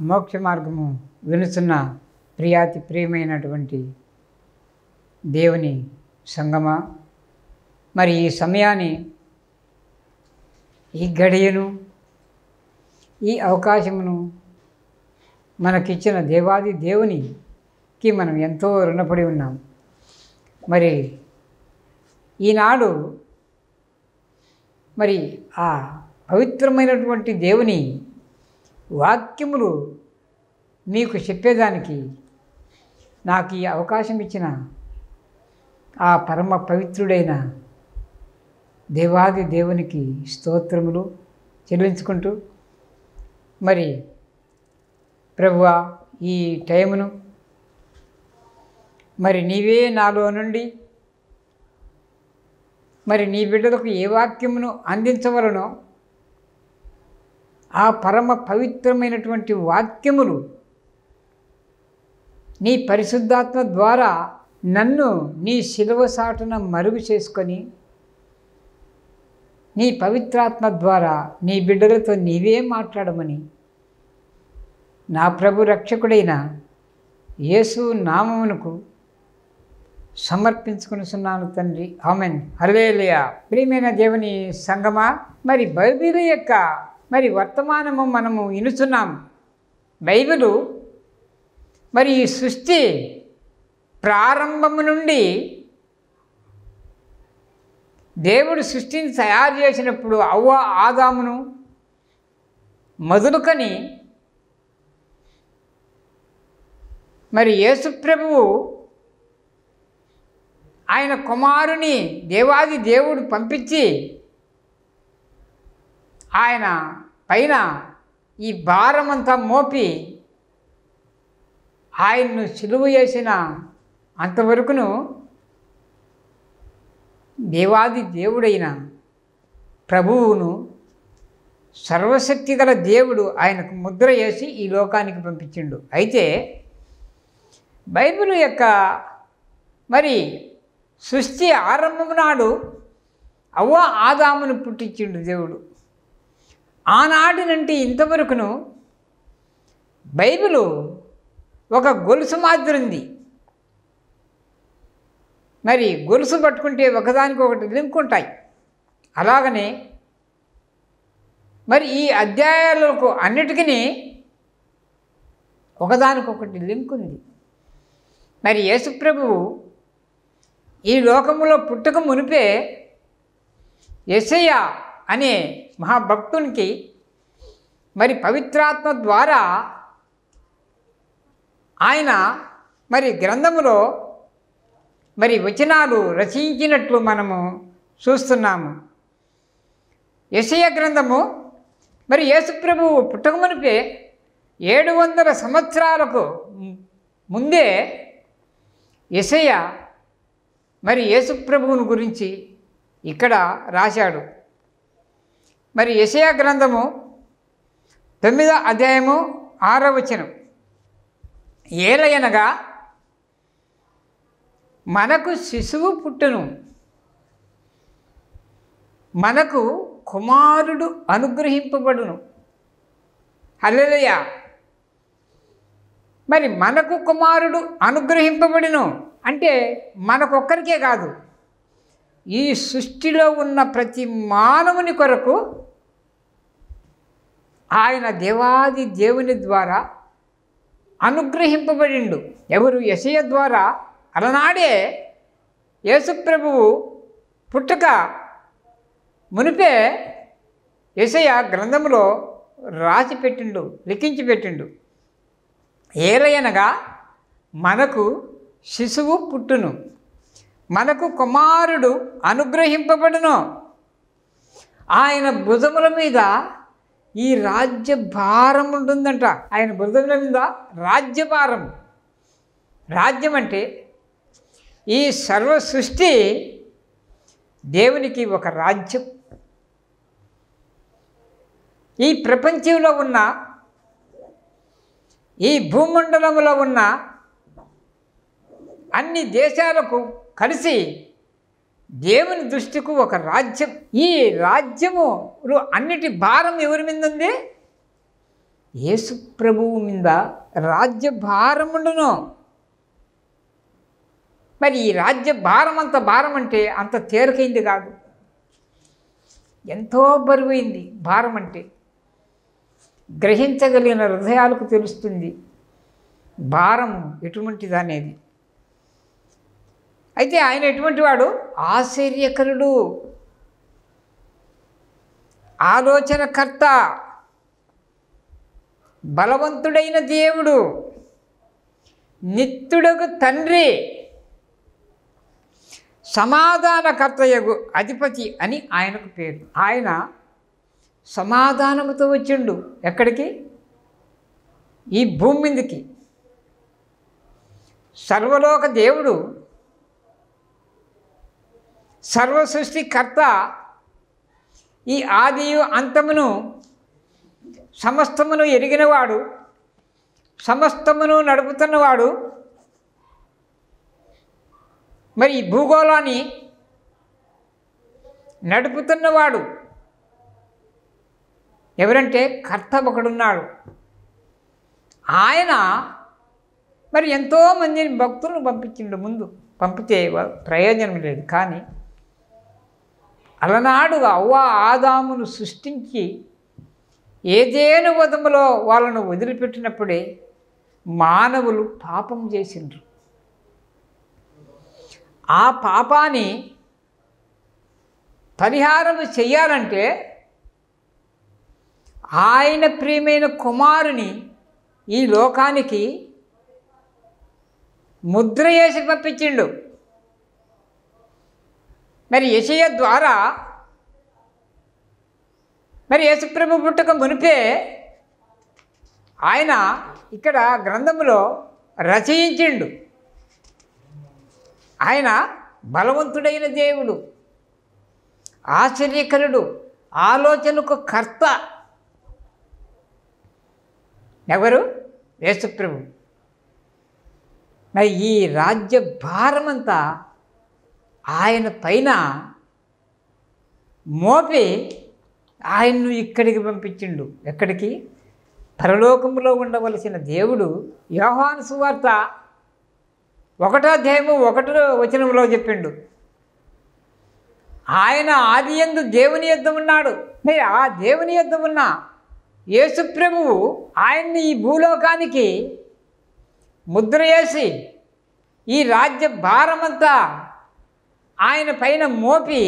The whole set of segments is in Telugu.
మోక్ష మార్గము వినుచున్న ప్రియాతి ప్రియమైనటువంటి దేవుని సంగమా మరి ఈ సమయాన్ని ఈ గడియను ఈ అవకాశమును మనకిచ్చిన దేవాది దేవునికి మనం ఎంతో రుణపడి ఉన్నాం మరి ఈనాడు మరి ఆ పవిత్రమైనటువంటి దేవుని వాక్యములు మీకు చెప్పేదానికి నాకు ఈ అవకాశం ఇచ్చిన ఆ పరమ పవిత్రుడైన దేవాది దేవునికి స్తోత్రములు చెల్లించుకుంటూ మరి ప్రభువా ఈ టైమును మరి నీవే నాలో నుండి మరి నీ బిడ్డలకు ఏ వాక్యమును అందించవలనో ఆ పరమ పవిత్రమైనటువంటి వాక్యములు నీ పరిశుద్ధాత్మ ద్వారా నన్ను నీ శిలువ సాటున మరుగు చేసుకొని నీ పవిత్రాత్మ ద్వారా నీ బిడ్డలతో నీవే మాట్లాడమని నా ప్రభు రక్షకుడైన యేసు నామమునకు సమర్పించుకునిస్తున్నాను తండ్రి ఆమెన్ హలేలియా ప్రియమైన దేవుని సంగమా మరి బైబిల్ యొక్క మరి వర్తమానము మనము వినుచున్నాం బైబిలు మరి ఈ సృష్టి ప్రారంభము నుండి దేవుడు సృష్టిని తయారు చేసినప్పుడు అవ్వ ఆదామును మొదలుకొని మరి యేసుప్రభువు ఆయన కుమారుని దేవాది దేవుడు పంపించి ఆయన పైన ఈ భారమంతా మోపి ఆయన్ను సిలువ చేసిన అంతవరకును దేవాది దేవుడైన ప్రభువును సర్వశక్తి గల దేవుడు ఆయనకు ముద్ర వేసి ఈ లోకానికి పంపించిండు అయితే బైబిల్ యొక్క మరి సృష్టి ఆరంభం నాడు అవ్వ ఆదామును పుట్టించిండు దేవుడు ఆనాటి నుండి ఇంతవరకును బైబిలు ఒక గొలుసు మాదిరి ఉంది మరి గొలుసు పట్టుకుంటే ఒకదానికి ఒకటి లింక్ ఉంటాయి అలాగనే మరి ఈ అధ్యాయాలకు అన్నిటికీ ఒకదానికొకటి లింక్ ఉంది మరి యేసుప్రభువు ఈ లోకములో పుట్టక మునిపే యెషయా అనే మహాభక్తునికి మరి పవిత్రాత్మ ద్వారా ఆయన మరి గ్రంథములో మరి వచనాలు రచించినట్లు మనము చూస్తున్నాము యశయ గ్రంథము మరి యేసుప్రభువు పుట్టకమునిపే ఏడు వందల సంవత్సరాలకు ముందే యశయ మరి యేసుప్రభువుని గురించి ఇక్కడ రాశాడు మరి యశయ గ్రంథము తొమ్మిదో అధ్యాయము ఆరో వచనం ఏలయనగా మనకు శిశువు పుట్టును మనకు కుమారుడు అనుగ్రహింపబడును హల్లెలూయా మరి మనకు కుమారుడు అనుగ్రహింపబడును అంటే మనకొక్కరికే కాదు ఈ సృష్టిలో ఉన్న ప్రతి మానవుని కొరకు ఆయన దేవాది దేవుని ద్వారా అనుగ్రహింపబడిండు ఎవరు యశయ ద్వారా అలనాడే యేసుప్రభువు పుట్టుక మునిపే యశయ గ్రంథంలో రాసి పెట్టిండు లిఖించి పెట్టిండు ఏలయనగా మనకు శిశువు పుట్టును మనకు కుమారుడు అనుగ్రహింపబడును ఆయన భుజముల మీద ఈ రాజ్య భారం ఉంటుందంట ఆయన భుజముల మీద రాజ్యభారం రాజ్యం అంటే ఈ సర్వ సృష్టి దేవునికి ఒక రాజ్యం ఈ ప్రపంచంలో ఉన్న ఈ భూమండలంలో ఉన్న అన్ని దేశాలకు కలిసి దేవుని దృష్టికి ఒక రాజ్యం ఈ రాజ్యములు అన్నిటి భారం ఎవరి మీద ఉంది యేసు ప్రభువు మీద రాజ్య భారముండును మరి ఈ రాజ్య భారం అంత భారం అంటే అంత తేలికైంది కాదు ఎంతో బరువైంది భారం అంటే గ్రహించగలిగిన హృదయాలకు తెలుస్తుంది భారం ఎటువంటిది అనేది అయితే ఆయన ఎటువంటి వాడు ఆశ్చర్యకరుడు ఆలోచనకర్త బలవంతుడైన దేవుడు నిత్యుడకు తండ్రి సమాధానకర్తయగు అధిపతి అని ఆయనకు పేరు ఆయన సమాధానముతో వచ్చిండు ఎక్కడికి ఈ భూమి మీదకి సర్వలోక దేవుడు సర్వ సృష్టికర్త ఈ ఆదియు అంతమును సమస్తమును ఎరిగినవాడు సమస్తమును నడుపుతున్నవాడు మరి ఈ భూగోళాన్ని నడుపుతున్నవాడు ఎవరంటే కర్త ఒకడున్నాడు ఆయన మరి ఎంతోమందిని భక్తులను పంపించిండు ముందు పంపితే వ- ప్రయోజనం లేదు కానీ అలనాడు అవ్వ ఆదామును సృష్టించి ఏదేను వదములో వాళ్ళను వదిలిపెట్టినప్పుడే మానవులు పాపం చేసిండ్రు ఆ పాపాన్ని పరిహారం చెయ్యాలంటే ఆయన ప్రియమైన కుమారుని ఈ లోకానికి ముద్ర వేసి పంపించిండు మరి యశయ ద్వారా మరి యేసుప్రభు పుట్టక మునిపే ఆయన ఇక్కడ గ్రంథములో రచయించిండు ఆయన బలవంతుడైన దేవుడు ఆశ్చర్యకరుడు ఆలోచనకు కర్త ఎవరు యేసుప్రభు మరి ఈ రాజ్య భారమంతా ఆయన పైన మోపి ఆయన్ను ఇక్కడికి పంపించిండు ఎక్కడికి పరలోకములో ఉండవలసిన దేవుడు యోహాను సువార్త ఒకటో అధ్యాయము ఒకటో వచనంలో చెప్పిండు ఆయన ఆది యందు దేవుని యొద్ద ఉన్నాడు మరి ఆ దేవుని యొద్ద ఉన్న యేసు ప్రభువు ఆయన్ని ఈ భూలోకానికి ముద్ర వేసి ఈ రాజ్య భారమంతా ఆయన పైన మోపి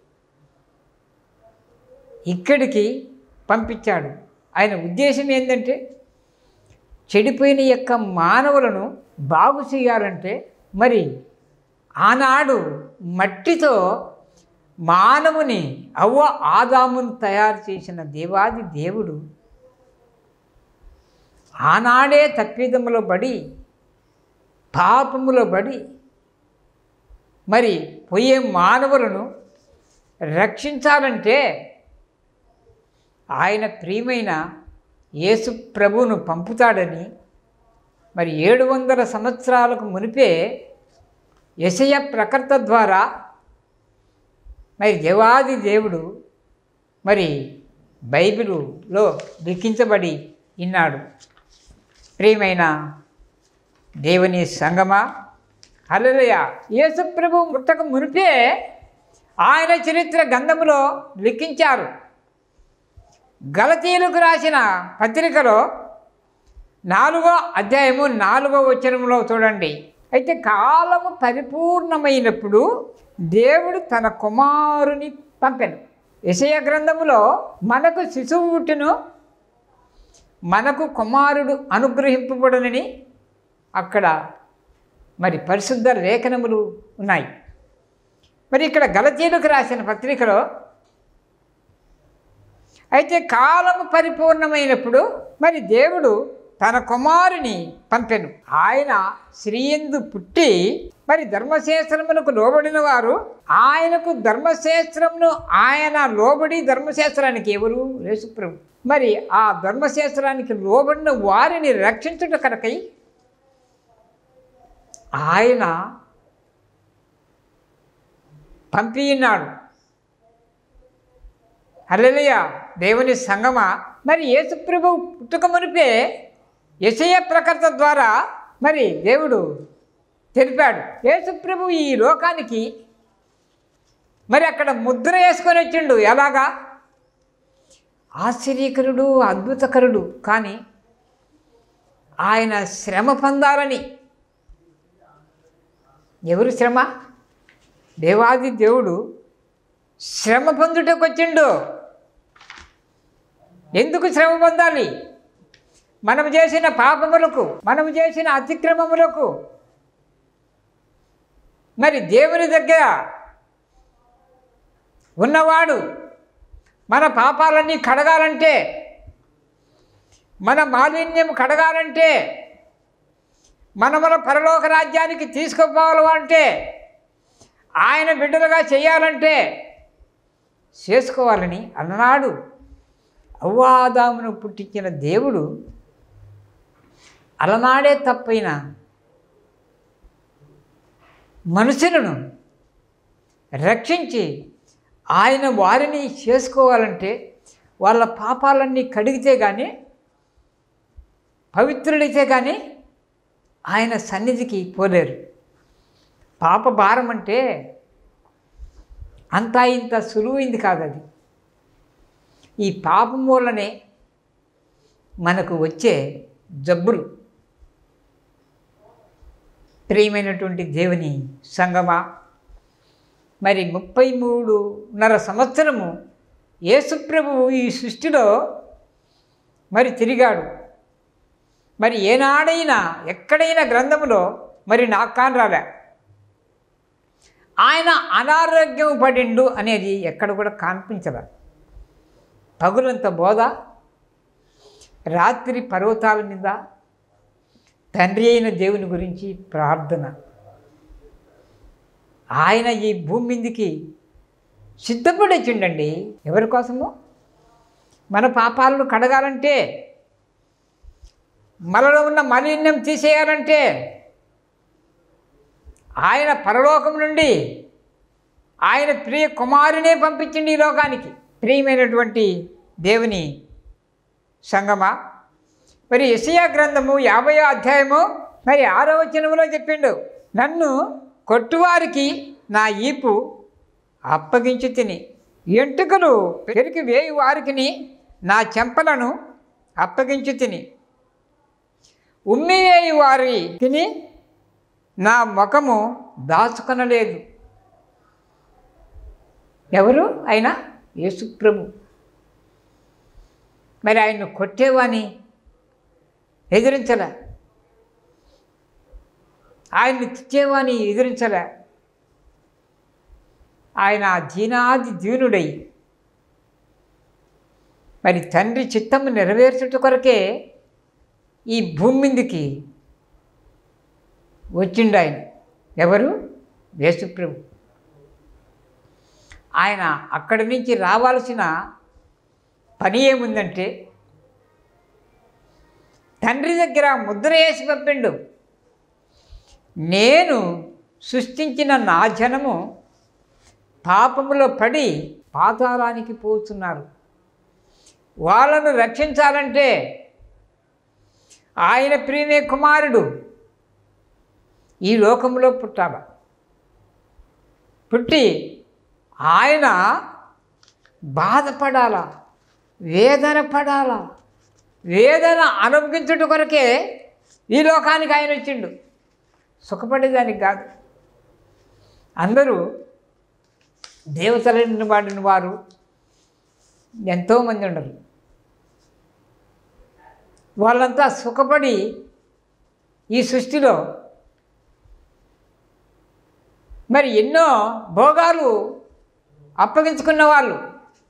ఇక్కడికి పంపించాడు ఆయన ఉద్దేశం ఏంటంటే చెడిపోయిన యొక్క మానవులను బాగు చేయాలంటే మరి ఆనాడు మట్టితో మానవుని అవ్వ ఆదామును తయారు చేసిన దేవాది దేవుడు ఆనాడే తప్పిదములో పడి పాపములో పడి మరి పోయే మానవులను రక్షించాలంటే ఆయన ప్రియమైన యేసు ప్రభువును పంపుతాడని మరి ఏడు వందల సంవత్సరాలకు మునిపే యశయ ప్రకర్త ద్వారా మరి దేవాది దేవుడు మరి బైబిలులో లిఖించబడి ఇన్నాడు ప్రియమైన దేవుని సంగమా హల్లెలూయ యేసు ప్రభు పుట్టక మునిపే ఆయన చరిత్ర గంధములో లిఖించారు గలతీయులకు రాసిన పత్రికలో నాలుగో అధ్యాయము నాలుగో వచనంలో చూడండి అయితే కాలము పరిపూర్ణమైనప్పుడు దేవుడు తన కుమారుని పంపెను యశయ గ్రంథములో మనకు శిశువు పుట్టును మనకు కుమారుడు అనుగ్రహింపబడునని అక్కడ మరి పరిశుద్ధ లేఖనములు ఉన్నాయి మరి ఇక్కడ గలతీయులకు రాసిన పత్రికలో అయితే కాలము పరిపూర్ణమైనప్పుడు మరి దేవుడు తన కుమారుని పంపెను ఆయన శ్రీయందు పుట్టి మరి ధర్మశాస్త్రమునకు లోబడిన వారు ఆయనకు ధర్మశాస్త్రమును ఆయన లోబడి ధర్మశాస్త్రానికి ఎవరు యేసుప్రభు మరి ఆ ధర్మశాస్త్రానికి లోబడిన వారిని రక్షించుట కనుకై ఆయన పంపి ఉన్నాడు హల్లెలూయ దేవుని సంగమా మరి యేసుప్రభు పుట్టుక మునిపే యశయ ప్రకర్త ద్వారా మరి దేవుడు తెలిపాడు యేసుప్రభు ఈ లోకానికి మరి అక్కడ ముద్ర వేసుకొని వచ్చిండు ఎలాగా ఆశ్చర్యకరుడు అద్భుతకరుడు కానీ ఆయన శ్రమ పొందాలని ఎవరు శ్రమ దేవాది దేవుడు శ్రమ పొందుటకు వచ్చిండు ఎందుకు శ్రమ పొందాలి మనము చేసిన పాపములకు మనము చేసిన అతిక్రమములకు మరి దేవుని దగ్గర ఉన్నవాడు మన పాపాలన్నీ కడగాలంటే మన మాలిన్యం కడగాలంటే మన మన పరలోక రాజ్యానికి తీసుకుపోవాలి అంటే ఆయన బిడ్డలుగా చేయాలంటే చేసుకోవాలని అన్నాడు అవ్వాదామును పుట్టించిన దేవుడు అలనాడే తప్పైన మనుషులను రక్షించి ఆయన వారిని చేసుకోవాలంటే వాళ్ళ పాపాలన్నీ కడిగితే కానీ పవిత్రులైతే కానీ ఆయన సన్నిధికి పోలేరు పాప భారం అంటే అంతా ఇంత సులువైంది కాదు అది ఈ పాపం వల్లనే మనకు వచ్చే జబ్బులు ప్రియమైనటువంటి దేవుని సంగమా మరి ముప్పై మూడున్నర సంవత్సరము యేసుప్రభువు ఈ సృష్టిలో మరి తిరిగాడు మరి ఏనాడైనా ఎక్కడైనా గ్రంథములో మరి నాకు కాని రాలే ఆయన అనారోగ్యం పడిండు అనేది ఎక్కడ కూడా కనిపించదు పగులంత బోధ రాత్రి పర్వతాల మీద తండ్రి అయిన దేవుని గురించి ప్రార్థన ఆయన ఈ భూమి మీదికి సిద్ధపడొచ్చిండండి ఎవరి కోసము మన పాపాలను కడగాలంటే మనలో ఉన్న మాలిన్యం తీసేయాలంటే ఆయన పరలోకం నుండి ఆయన ప్రియ కుమారునే పంపించింది ఈ లోకానికి ప్రియమైనటువంటి దేవుని సంగమా మరి యెషయా గ్రంథము యాభై అధ్యాయము మరి ఆరో వచనములో చెప్పిండు నన్ను కొట్టువారికి నా ఈపు అప్పగించి తిని ఎంటుకలు పెరికి వేయి వారికిని నా చెంపలను అప్పగించి తిని ఉమ్మివేయి వారి తిని నా ముఖము దాచుకొనలేదు ఎవరు ఆయన యేసుప్రభు మరి ఆయన్ను కొట్టేవాని ఎదిరించలే ఆయన్ని తిట్టేవాని ఎదిరించలే ఆయన దీనాది దీనుడై మరి తండ్రి చిత్తము నెరవేర్చుట కొరకే ఈ భూమి మీదకి వచ్చిండు ఆయన ఎవరు యేసుప్రభు ఆయన అక్కడి నుంచి రావాల్సిన పని ఏముందంటే తండ్రి దగ్గర ముద్ర వేసి పంపిండు నేను సృష్టించిన నా జనము పాపములో పడి పాతాళానికి పోతున్నారు వాళ్ళను రక్షించాలంటే ఆయన ప్రియమే కుమారుడు ఈ లోకంలో పుట్టాల పుట్టి ఆయన బాధపడాలా వేదన పడాలా వేదన అనుభవించుట కొరకే ఈ లోకానికి ఆయన వచ్చిండు సుఖపడేదానికి కాదు అందరూ దేవతలను వాడిన వారు ఎంతోమంది ఉండరు వాళ్ళంతా సుఖపడి ఈ సృష్టిలో మరి ఎన్నో భోగాలు అప్పగించుకున్న వాళ్ళు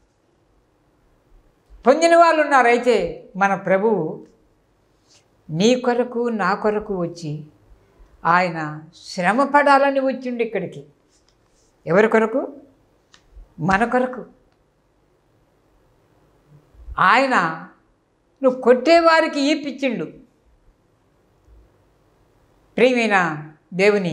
పొందిన వాళ్ళు ఉన్నారు అయితే మన ప్రభువు నీ కొరకు నా కొరకు వచ్చి ఆయన శ్రమ పడాలని వచ్చిండు ఇక్కడికి ఎవరి కొరకు మన కొరకు ఆయన నువ్వు కొట్టేవారికి ఈపిచ్చిండు ప్రియమైన దేవుని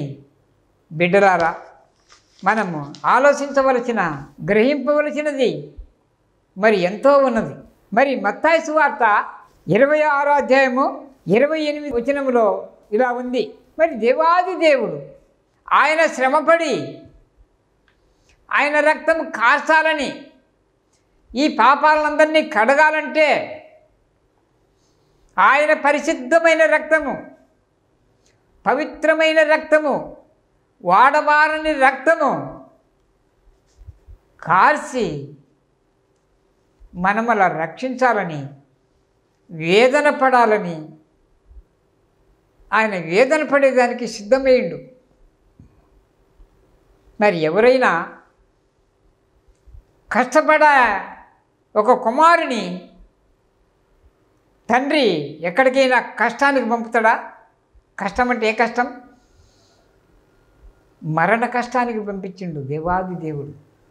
బిడ్డలారా మనము ఆలోచించవలసిన గ్రహింపవలసినది మరి ఎంతో ఉన్నది మరి మత్తాయి సువార్త ఇరవై ఆరో అధ్యాయము ఇరవై ఎనిమిది వచనములో ఇలా ఉంది మరి దేవాది దేవుడు ఆయన శ్రమపడి ఆయన రక్తం కార్చాలని ఈ పాపాలందరినీ కడగాలంటే ఆయన పరిశుద్ధమైన రక్తము పవిత్రమైన రక్తము వాడబారని రక్తము కార్చి మనమల రక్షించాలని వేదన పడాలని ఆయన వేదన పడేదానికి సిద్ధమయ్యిండు మరి ఎవరైనా కష్టపడ ఒక కుమారుని తండ్రి ఎక్కడికైనా కష్టానికి పంపుతాడా కష్టం అంటే ఏ కష్టం మరణ కష్టానికి పంపించిండు దేవాది దేవుడు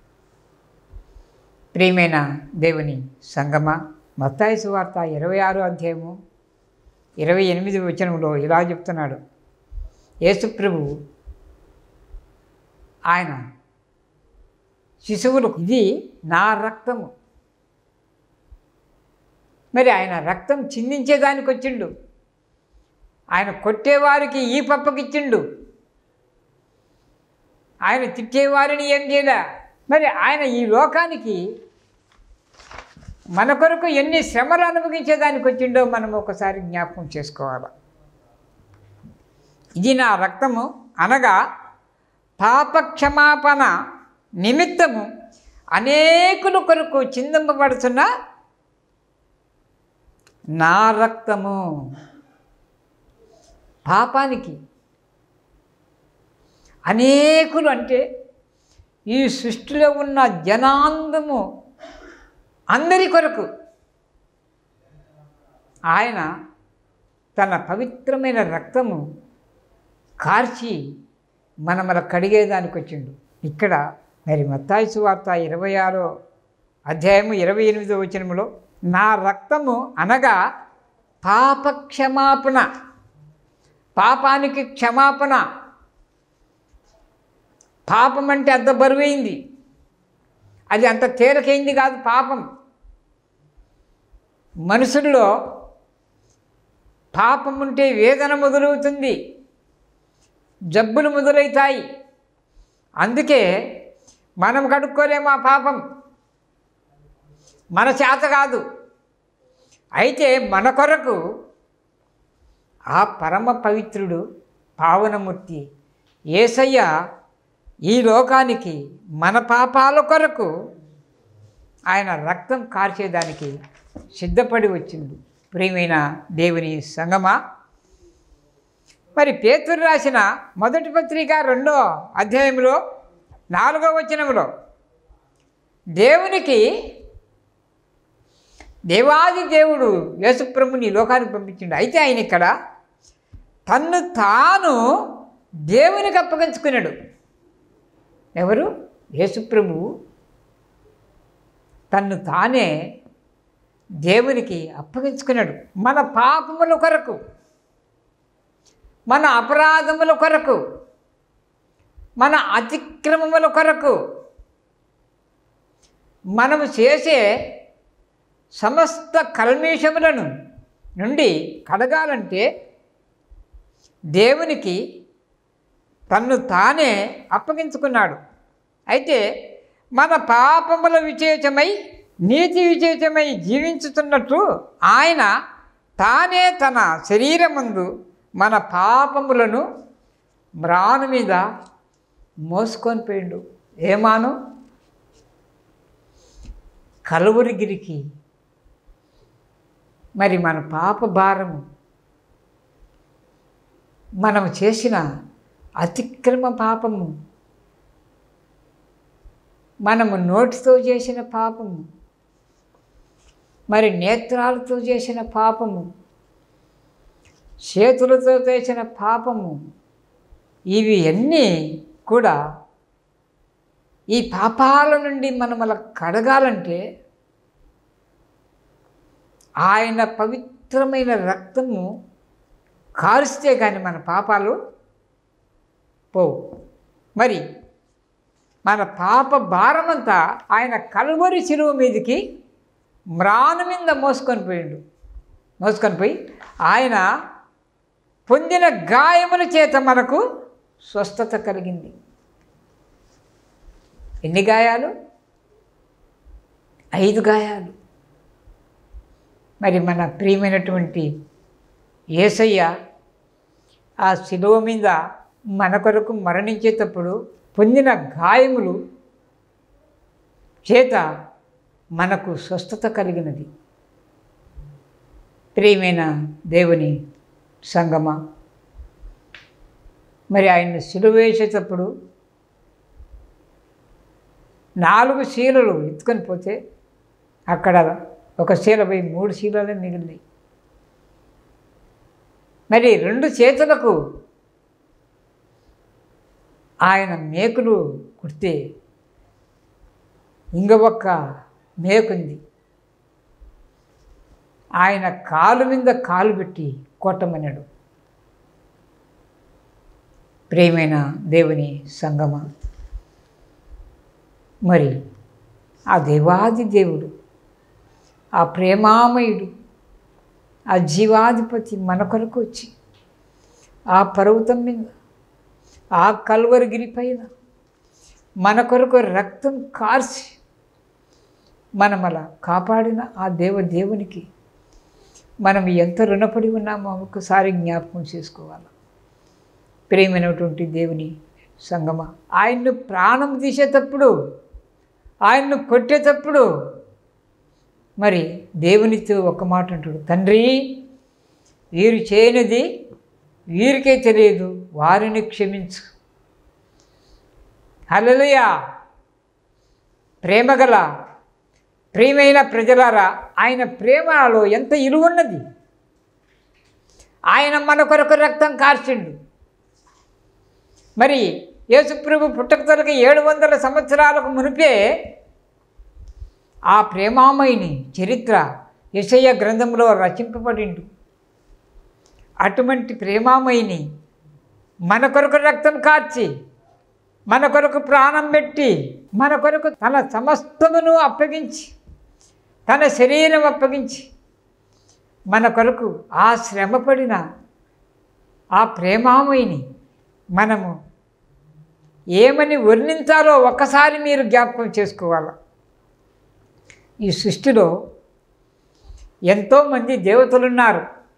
ప్రియమైన దేవుని సంగమ మత్తాయి సువార్త ఇరవై ఆరో అధ్యాయము ఇరవై ఎనిమిది వచనంలో ఇలా చెప్తున్నాడు యేసుప్రభు ఆయన శిశువులు ఇది నా రక్తము మరి ఆయన రక్తం చిందించేదానికి వచ్చిండు ఆయన కొట్టేవారికి ఈ పప్పకిచ్చిండు ఆయన తిట్టేవారిని ఏం చేయలే మరి ఆయన ఈ లోకానికి మన కొరకు ఎన్ని శ్రమలు అనుభవించేదానికి వచ్చిండో మనం ఒకసారి జ్ఞాపకం చేసుకోవాలి ఇది నా రక్తము అనగా పాప క్షమాపణ నిమిత్తము అనేకుల కొరకు చిందింపబడుతున్న నా రక్తము పాపానికి అనేకులు అంటే ఈ సృష్టిలో ఉన్న జనాందము అందరి కొరకు ఆయన తన పవిత్రమైన రక్తము కార్చి మనమల కడిగేదానికి వచ్చిండు ఇక్కడ మరి మత్తాయి సువార్త ఇరవై ఆరో అధ్యాయము ఇరవై ఎనిమిదో వచనములో నా రక్తము అనగా పాప క్షమాపణ పాపానికి క్షమాపణ పాపం అంటే అంత బరువైంది అది అంత తేలికైంది కాదు పాపం మనుషుల్లో పాపం ఉంటే వేదన మొదలవుతుంది జబ్బులు మొదలవుతాయి అందుకే మనం కడుక్కోలేము ఆ పాపం మన చేత కాదు అయితే మన కొరకు ఆ పరమ పవిత్రుడు పావనమూర్తి ఏసయ్య ఈ లోకానికి మన పాపాల కొరకు ఆయన రక్తం కార్చేదానికి సిద్ధపడి వచ్చింది ప్రియమైన దేవుని సంగమా మరి పేతురు రాసిన మొదటి పత్రిక రెండో అధ్యాయంలో నాలుగో వచనంలో దేవునికి దేవాది దేవుడు యేసుప్రభుని ఈ లోకానికి పంపించిండు అయితే ఆయన ఇక్కడ తన్ను తాను దేవునికి అప్పగించుకున్నాడు ఎవరు యేసుప్రభు తన్ను తానే దేవునికి అప్పగించుకున్నాడు మన పాపముల కొరకు మన అపరాధముల కొరకు మన అతిక్రమముల కొరకు మనము చేసే సమస్త కల్మేషములను నుండి కడగాలంటే దేవునికి తన్ను తానే అప్పగించుకున్నాడు అయితే మన పాపముల విశేషమై నీతి విశేషమై జీవించుతున్నట్టు ఆయన తానే తన శరీరమందు మన పాపములను మ్రాను మీద మోసుకొని పోయిండు ఏమాను కలువరిగిరికి మరి మన పాప భారము మనము చేసిన అతిక్రమ పాపము మనము నోటితో చేసిన పాపము మరి నేత్రాలతో చేసిన పాపము చేతులతో చేసిన పాపము ఇవి అన్నీ కూడా ఈ పాపాల నుండి మనం అలా కడగాలంటే ఆయన పవిత్రమైన రక్తము కారుస్తే కానీ మన పాపాలు పోవు మరి మన పాప భారమంతా ఆయన కలువరి శిలువ మీదకి మ్రాను మీద మోసుకొని పోయిండు మోసుకొని పోయి ఆయన పొందిన గాయముల చేత మనకు స్వస్థత కలిగింది ఎన్ని గాయాలు ఐదు గాయాలు మరి మన ప్రియమైనటువంటి ఏసయ్య ఆ శిలువ మీద మన కొరకు మరణించేటప్పుడు పొందిన గాయములు చేత మనకు స్వస్థత కలిగినది ప్రియమైన దేవుని సంగమ మరి ఆయన్ని సిలువ వేసేటప్పుడు నాలుగు శీలలు ఎత్తుకొని పోతే అక్కడ ఒక శీల పోయి మూడు శీలలే మిగిలినాయి మరి రెండు చేతులకు ఆయన మేకులు కుడితే ఇంకొక మేకుంది ఆయన కాలు మీద కాలు పెట్టి కొట్టమన్నాడు ప్రియమైన దేవుని సంగమ మరి ఆ దేవాది దేవుడు ఆ ప్రేమామయుడు ఆ జీవాధిపతి మన కొరకు వచ్చి ఆ పర్వతం మీద ఆ కల్వరగిరి పైన మన కొరకు రక్తం కార్చి మనం అలా కాపాడిన ఆ దేవ దేవునికి మనం ఎంత రుణపడి ఉన్నామో ఒకసారి జ్ఞాపకం చేసుకోవాలి ప్రేమైనటువంటి దేవుని సంగమ ఆయన్ను ప్రాణం తీసేటప్పుడు ఆయన్ను కొట్టేటప్పుడు మరి దేవునితో ఒక మాట అంటాడు తండ్రి వీరు చేయనిది వీరికే తెలియదు వారిని క్షమించు హల్లెలూయా ప్రేమగల ప్రియమైన ప్రజలారా ఆయన ప్రేమలో ఎంత ఇలువున్నది ఆయన మన కొరకు రక్తం కార్చిండు మరి యేసుప్రభు పుట్టకతలకి ఏడు వందల సంవత్సరాలకు మునిపే ఆ ప్రేమామయిని చరిత్ర యశయ్య గ్రంథంలో రచింపబడిండు అటువంటి ప్రేమామయిని మన కొరకు రక్తం కార్చి మన కొరకు ప్రాణం పెట్టి మన కొరకు తన సమస్తమును అప్పగించి తన శరీరం అప్పగించి మన కొరకు ఆ శ్రమపడిన ఆ ప్రేమామయిని మనము ఏమని వర్ణించాలో ఒక్కసారి మీరు జ్ఞాపకం చేసుకోవాలి ఈ సృష్టిలో ఎంతోమంది దేవతలున్నారు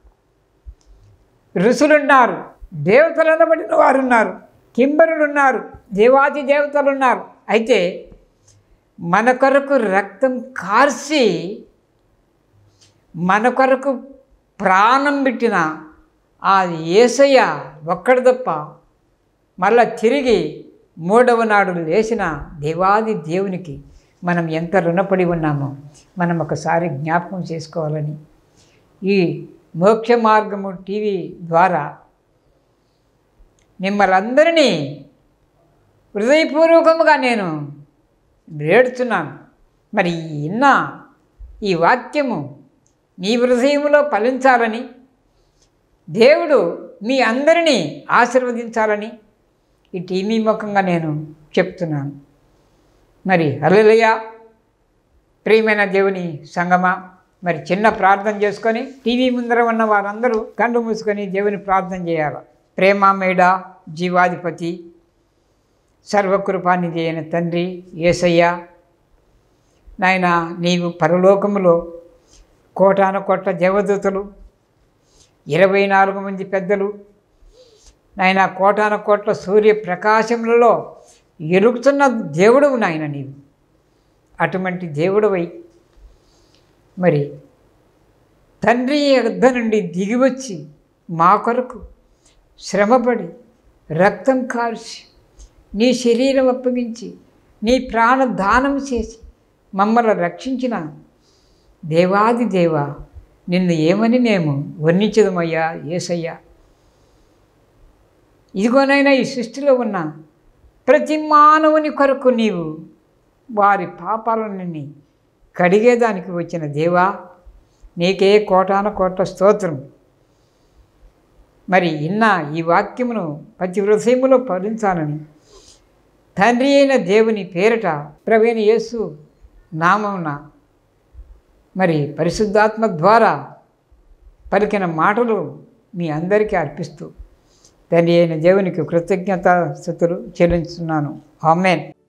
ఋషులున్నారు దేవతలు అనబడిన వారు ఉన్నారు కింబరులు ఉన్నారు దేవాది దేవతలు ఉన్నారు అయితే మన కొరకు రక్తం కార్చి మన కొరకు ప్రాణం పెట్టిన ఆ ఏసయ్య ఒక్కడు తప్ప మళ్ళా తిరిగి మూడవ నాడు లేచిన దేవాది దేవునికి మనం ఎంత రుణపడి ఉన్నామో మనం ఒకసారి జ్ఞాపకం చేసుకోవాలని ఈ మోక్ష మార్గము టీవీ ద్వారా మిమ్మల్ని అందరినీ హృదయపూర్వకముగా నేను వేడుతున్నాను మరి ఇన్న ఈ వాక్యము మీ హృదయంలో ఫలించాలని దేవుడు మీ అందరినీ ఆశీర్వదించాలని ఈ టీవీ ముఖంగా నేను చెప్తున్నాను మరి హల్లెలూయా ప్రియమైన దేవుని సంగమా మరి చిన్న ప్రార్థన చేసుకొని టీవీ ముందర ఉన్న వారందరూ కళ్ళు మూసుకొని దేవుని ప్రార్థన చేయాలి ప్రేమామేడ జీవాధిపతి సర్వకృపానిధి అయిన తండ్రి ఏసయ్య నాయన నీవు పరలోకములో కోటాను కోట్ల దేవదూతలు ఇరవై నాలుగు మంది పెద్దలు నాయన కోటాను కోట్ల సూర్య ప్రకాశములలో ఎలుగుతున్న దేవుడవు నాయన నీవు అటువంటి దేవుడవై మరి తండ్రి యొద్ద నుండి దిగివచ్చి మా కొరకు శ్రమపడి రక్తం కార్చి నీ శరీరం అప్పగించి నీ ప్రాణ దానం చేసి మమ్మల్ని రక్షించిన దేవాది దేవ నిన్ను ఏమని మేము వర్ణించదమయ్యా ఏసయ్యా ఇదిగోనైనా ఈ సృష్టిలో ఉన్న ప్రతి మానవుని కొరకు నీవు వారి పాపాలన్నీ కడిగేదానికి వచ్చిన దేవా నీకే కోటాన కోట్ల స్తోత్రం మరి ఇన్న ఈ వాక్యమును ప్రతి హృదయములో ఫలించాలని తండ్రి అయిన దేవుని పేరట ప్రవీణ యేసు నామమున మరి పరిశుద్ధాత్మ ద్వారా పలికిన మాటలు మీ అందరికీ అర్పిస్తూ తండ్రి అయిన దేవునికి కృతజ్ఞత స్థుతులు చెల్లించున్నాను ఆమెన్